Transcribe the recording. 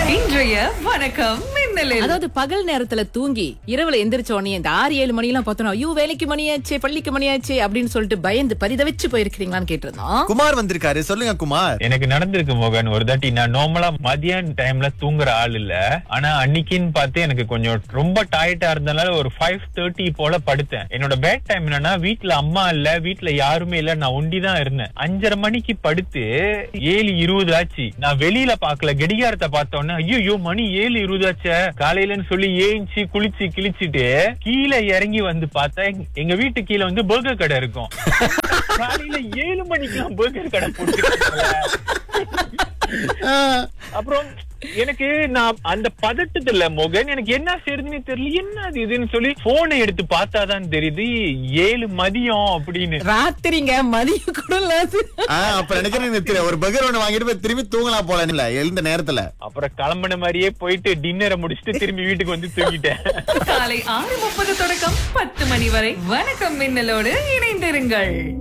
இன்றைய வணக்கம் மின்னலில் அதாவது பகல் நேரத்துல தூங்கி இரவுல எந்திரிச்ச உடனே இந்த ஆறு ஏழு மணி எல்லாம் பார்த்தோம் ஐயோ வேலைக்கு மணியாச்சே பள்ளிக்கு மணியாச்சே அப்படின்னு சொல்லிட்டு பயந்து பரிதவிச்சு போயிருக்கிறீங்களான்னு கேட்டிருந்தோம் குமார் வந்திருக்காரு சொல்லுங்க குமார் எனக்கு நடந்திருக்கு மோகன் ஒரு தாட்டி நான் நார்மலா மதியான டைம்ல தூங்குற ஆள் இல்ல ஆனா அன்னைக்குன்னு பார்த்து எனக்கு கொஞ்சம் ரொம்ப டயர்டா இருந்தனால ஒரு ஃபைவ் தேர்ட்டி போல படுத்தேன் என்னோட பேட் டைம் என்னன்னா வீட்ல அம்மா இல்ல வீட்ல யாருமே இல்ல நான் ஒண்டிதான் இருந்தேன் அஞ்சரை மணிக்கு படுத்து ஏழு இருபது ஆச்சு நான் வெளியில பாக்கல கடிகாரத்தை பார்த்தோன்னே ஐயோ மணி ஏழு இருபது ஆச்சே காலையிலன்னு சொல்லி ஏஞ்சி குளிச்சு கிழிச்சிட்டு கீழே இறங்கி வந்து பார்த்தா எங்க- எங்க வீட்டு கீழே வந்து பர்கர் கடை இருக்கும் காலையில ஏழு மணிக்கெல்லாம் பர்கர் கடை போட்டு அப்புறம் எனக்கு நான் அந்த பதட்டத்துல மோகன் எனக்கு என்ன செய்யறதுன்னு தெரியல என்ன அது இதுன்னு சொல்லி போனை எடுத்து பார்த்தாதான் தெரியுது ஏழு மதியம் அப்படின்னு ராத்திரிங்க மதியம் கூட இல்லாது ஆஹ் அப்ப நினைக்கிறேன் தெரியல ஒரு பகர் ஒண்ணு வாங்கிட்டு போய் திரும்பி தூங்கலாம் போல இல்ல எழுந்த நேரத்துல அப்புறம் கிளம்பின மாதிரியே போயிட்டு டின்னரை முடிச்சுட்டு திரும்பி வீட்டுக்கு வந்து தூங்கிட்டேன் காலை ஆறு முப்பது தொடக்கம் பத்து மணி வரை வணக்கம் மின்னலோடு இணைந்திருங்கள்